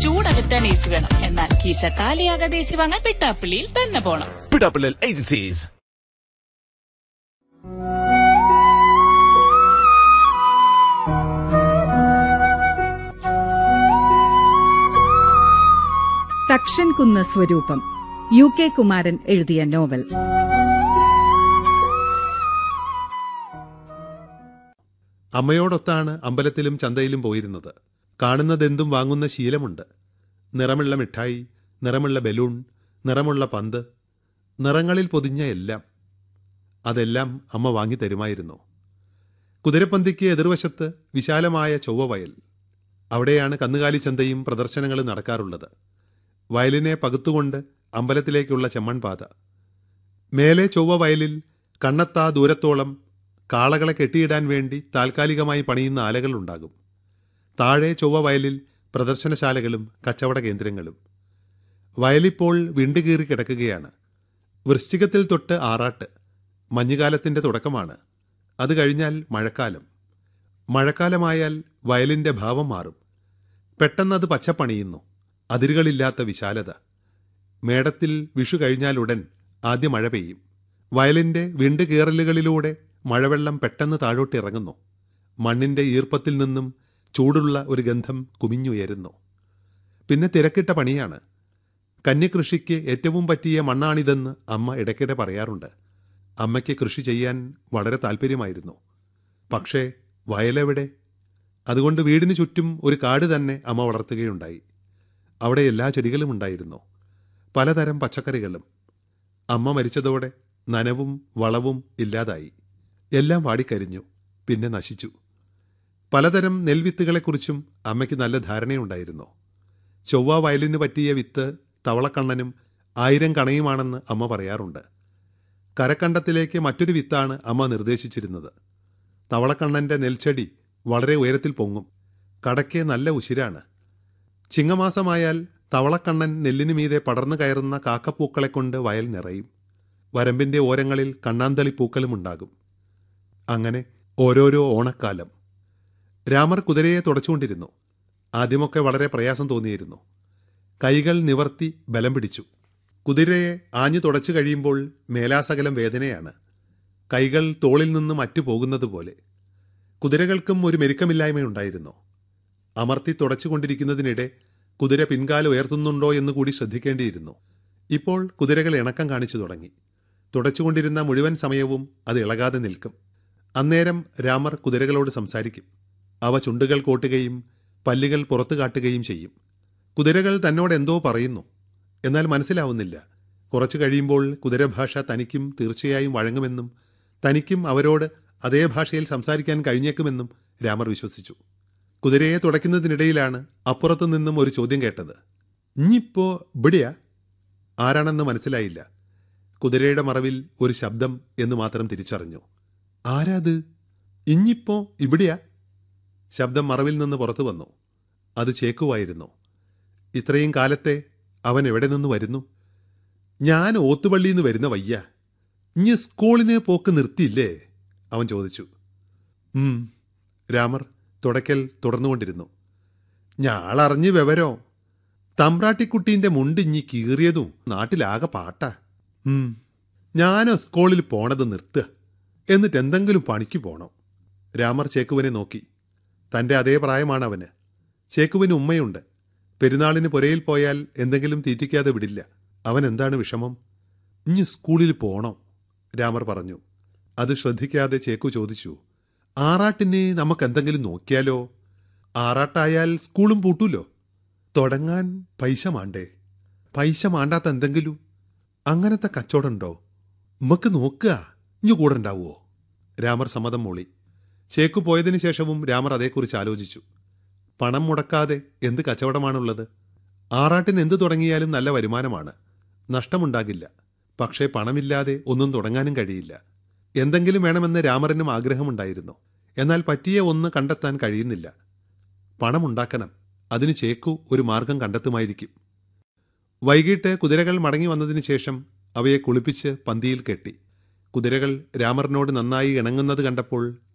ചൂടകറ്റാൻ A C വേണം എന്നാൽ കീശ കാലിയാകാതെ A C വാങ്ങാൻ വെട്ടാപ്പള്ളിയിൽ തന്നെ പോണം പിടാപ്പിള്ളൽ ഏജൻസീസ് തക്ഷൻകുന്ന് സ്വരൂപം യു കെ കുമാരൻ എഴുതിയ നോവൽ അമ്മയോടൊത്താണ് അമ്പലത്തിലും ചന്തയിലും പോയിരുന്നത് കാണുന്നതെന്തും വാങ്ങുന്ന ശീലമുണ്ട് നിറമുള്ള മിഠായി നിറമുള്ള ബലൂൺ നിറമുള്ള പന്ത് നിറങ്ങളിൽ പൊതിഞ്ഞ എല്ലാം അതെല്ലാം അമ്മ വാങ്ങി തരുമായിരുന്നു കുതിരപ്പന്തിക്ക് എതിർവശത്ത് വിശാലമായ ചൊവ്വവയൽ അവിടെയാണ് കന്നുകാലി ചന്തയും പ്രദർശനങ്ങളും നടക്കാറുള്ളത് വയലിനെ പകുത്തുകൊണ്ട് അമ്പലത്തിലേക്കുള്ള ചെമ്മൺപാത മേലെ ചൊവ്വ വയലിൽ കണ്ണത്താ ദൂരത്തോളം കാളകളെ കെട്ടിയിടാൻ വേണ്ടി താൽക്കാലികമായി പണിയുന്ന ആലകളുണ്ടാകും താഴെ ചൊവ്വ വയലിൽ പ്രദർശനശാലകളും കച്ചവട കേന്ദ്രങ്ങളും വയലിപ്പോൾ വിണ്ടുകീറി കിടക്കുകയാണ് വൃശ്ചികത്തിൽ തൊട്ട് ആറാട്ട് മഞ്ഞുകാലത്തിന്റെ തുടക്കമാണ് അത് കഴിഞ്ഞാൽ മഴക്കാലം മഴക്കാലമായാൽ വയലിന്റെ ഭാവം മാറും പെട്ടെന്നത് പച്ചപ്പണിയുന്നു അതിരുകളില്ലാത്ത വിശാലത മേടത്തിൽ വിഷു കഴിഞ്ഞാലുടൻ ആദ്യ മഴ പെയ്യും വയലിന്റെ വിണ്ട് കീറലുകളിലൂടെ മഴവെള്ളം പെട്ടെന്ന് താഴോട്ടിറങ്ങുന്നു മണ്ണിന്റെ ഈർപ്പത്തിൽ നിന്നും ചൂടുള്ള ഒരു ഗന്ധം കുമിഞ്ഞുയരുന്നു പിന്നെ തിരക്കിട്ട പണിയാണ് കന്യകൃഷിക്ക് ഏറ്റവും പറ്റിയ മണ്ണാണിതെന്ന് അമ്മ ഇടയ്ക്കിടെ പറയാറുണ്ട് അമ്മയ്ക്ക് കൃഷി ചെയ്യാൻ വളരെ താല്പര്യമായിരുന്നു പക്ഷേ വയലെവിടെ അതുകൊണ്ട് വീടിന് ചുറ്റും ഒരു കാട് തന്നെ അമ്മ വളർത്തുകയുണ്ടായി അവിടെ എല്ലാ ചെടികളും ഉണ്ടായിരുന്നു പലതരം പച്ചക്കറികളും അമ്മ മരിച്ചതോടെ നനവും വളവും ഇല്ലാതായി എല്ലാം വാടിക്കരിഞ്ഞു പിന്നെ നശിച്ചു പലതരം നെൽവിത്തുകളെക്കുറിച്ചും അമ്മയ്ക്ക് നല്ല ധാരണയുണ്ടായിരുന്നു ചൊവ്വ വയലിന് പറ്റിയ വിത്ത് തവളക്കണ്ണനും ആയിരം കണയുമാണെന്ന് അമ്മ പറയാറുണ്ട് കരക്കണ്ടത്തിലേക്ക് മറ്റൊരു വിത്താണ് അമ്മ നിർദ്ദേശിച്ചിരുന്നത് തവളക്കണ്ണന്റെ നെൽച്ചെടി വളരെ ഉയരത്തിൽ പൊങ്ങും കടയ്ക്ക് നല്ല ഉശിരാണ് ചിങ്ങമാസമായാൽ തവളക്കണ്ണൻ നെല്ലിനു മീതെ പടർന്നു കയറുന്ന കാക്കപ്പൂക്കളെ കൊണ്ട് വയൽ നിറയും വരമ്പിന്റെ ഓരങ്ങളിൽ കണ്ണാന്തളി പൂക്കളും ഉണ്ടാകും അങ്ങനെ ഓരോരോ ഓണക്കാലം രാമർ കുതിരയെ തുടച്ചുകൊണ്ടിരുന്നു ആദ്യമൊക്കെ വളരെ പ്രയാസം തോന്നിയിരുന്നു കൈകൾ നിവർത്തി ബലം പിടിച്ചു കുതിരയെ ആഞ്ഞു തുടച്ചു കഴിയുമ്പോൾ മേലാസകലം വേദനയാണ് കൈകൾ തോളിൽ നിന്നും അറ്റുപോകുന്നത് പോലെ കുതിരകൾക്കും ഒരു മെരുക്കമില്ലായ്മയുണ്ടായിരുന്നു അമർത്തി തുടച്ചുകൊണ്ടിരിക്കുന്നതിനിടെ കുതിര പിൻകാല ഉയർത്തുന്നുണ്ടോ എന്ന് കൂടി ശ്രദ്ധിക്കേണ്ടിയിരുന്നു ഇപ്പോൾ കുതിരകൾ ഇണക്കം കാണിച്ചു തുടങ്ങി തുടച്ചുകൊണ്ടിരുന്ന മുഴുവൻ സമയവും അത് ഇളകാതെ നിൽക്കും അന്നേരം രാമർ കുതിരകളോട് സംസാരിക്കും അവ ചുണ്ടുകൾ കോട്ടുകയും പല്ലുകൾ പുറത്തു കാട്ടുകയും ചെയ്യും കുതിരകൾ തന്നോട് എന്തോ പറയുന്നു എന്നാൽ മനസ്സിലാവുന്നില്ല കുറച്ചു കഴിയുമ്പോൾ കുതിരഭാഷ തനിക്കും തീർച്ചയായും വഴങ്ങുമെന്നും തനിക്കും അവരോട് അതേ ഭാഷയിൽ സംസാരിക്കാൻ കഴിഞ്ഞേക്കുമെന്നും രാമർ വിശ്വസിച്ചു കുതിരയെ തുടയ്ക്കുന്നതിനിടയിലാണ് അപ്പുറത്തു നിന്നും ഒരു ചോദ്യം കേട്ടത് ഇനിയിപ്പോ ഇവിടെയാ ആരാണെന്ന് മനസ്സിലായില്ല കുതിരയുടെ മറവിൽ ഒരു ശബ്ദം എന്ന് മാത്രം തിരിച്ചറിഞ്ഞു ആരാത് ഇഞ്ഞിപ്പോ ഇവിടെയാ ശബ്ദം മറവിൽ നിന്ന് പുറത്തു വന്നു അത് ചേക്കുവായിരുന്നു ഇത്രയും കാലത്തെ അവൻ എവിടെ നിന്ന് വരുന്നു ഞാൻ ഓത്തുപള്ളിയിൽ നിന്ന് വരുന്ന വയ്യ ഇഞ്ഞ് സ്കൂളിന് പോക്ക് നിർത്തിയില്ലേ അവൻ ചോദിച്ചു ഉം രാമർ തുടക്കൽ തുടർന്നുകൊണ്ടിരുന്നു ഞാളറിഞ്ഞ് വിവരോ തമ്പ്രാട്ടിക്കുട്ടീൻ്റെ മുണ്ട് ഇഞ്ഞി കീറിയതും നാട്ടിലാകെ പാട്ടാ ഉം ഞാനോ സ്കൂളിൽ പോണത് നിർത്തുക എന്നിട്ട് എന്തെങ്കിലും പണിക്ക് പോണോ രാമർ ചേക്കുവിനെ നോക്കി തൻ്റെ അതേ പ്രായമാണ് അവന് ചേക്കുവിന് ഉമ്മയുണ്ട് പെരുന്നാളിന് പുരയിൽ പോയാൽ എന്തെങ്കിലും തീറ്റിക്കാതെ വിടില്ല അവൻ എന്താണ് വിഷമം ഇഞ്ഞ് സ്കൂളിൽ പോണോ രാമർ പറഞ്ഞു അത് ശ്രദ്ധിക്കാതെ ചേക്കു ചോദിച്ചു ആറാട്ടിന് നമുക്ക് എന്തെങ്കിലും നോക്കിയാലോ ആറാട്ടായാൽ സ്കൂളും പൂട്ടൂലോ തുടങ്ങാൻ പൈസ മാണ്ടേ പൈസ മാണ്ടാത്ത എന്തെങ്കിലും അങ്ങനത്തെ കച്ചവടമുണ്ടോ ഉമ്മക്ക് നോക്കുക ഇഞ്ഞു കൂടെ ഉണ്ടാവുമോ രാമർ സമ്മതം മൂളി ചേക്കു പോയതിനു ശേഷവും രാമർ അതേക്കുറിച്ച് ആലോചിച്ചു പണം മുടക്കാതെ എന്ത് കച്ചവടമാണുള്ളത് ആറാട്ടിന് എന്ത് തുടങ്ങിയാലും നല്ല വരുമാനമാണ് നഷ്ടമുണ്ടാകില്ല പക്ഷേ പണമില്ലാതെ ഒന്നും തുടങ്ങാനും കഴിയില്ല എന്തെങ്കിലും വേണമെന്ന് രാമറിനും ആഗ്രഹമുണ്ടായിരുന്നു എന്നാൽ പറ്റിയ ഒന്ന് കണ്ടെത്താൻ കഴിയുന്നില്ല പണമുണ്ടാക്കണം അതിന് ചേക്കു ഒരു മാർഗം കണ്ടെത്തുമായിരിക്കും വൈകിട്ട് കുതിരകൾ മടങ്ങി വന്നതിന് ശേഷം അവയെ കുളിപ്പിച്ച് പന്തിയിൽ കെട്ടി കുതിരകൾ രാമറിനോട് നന്നായി ഇണങ്ങുന്നത് കണ്ടപ്പോൾ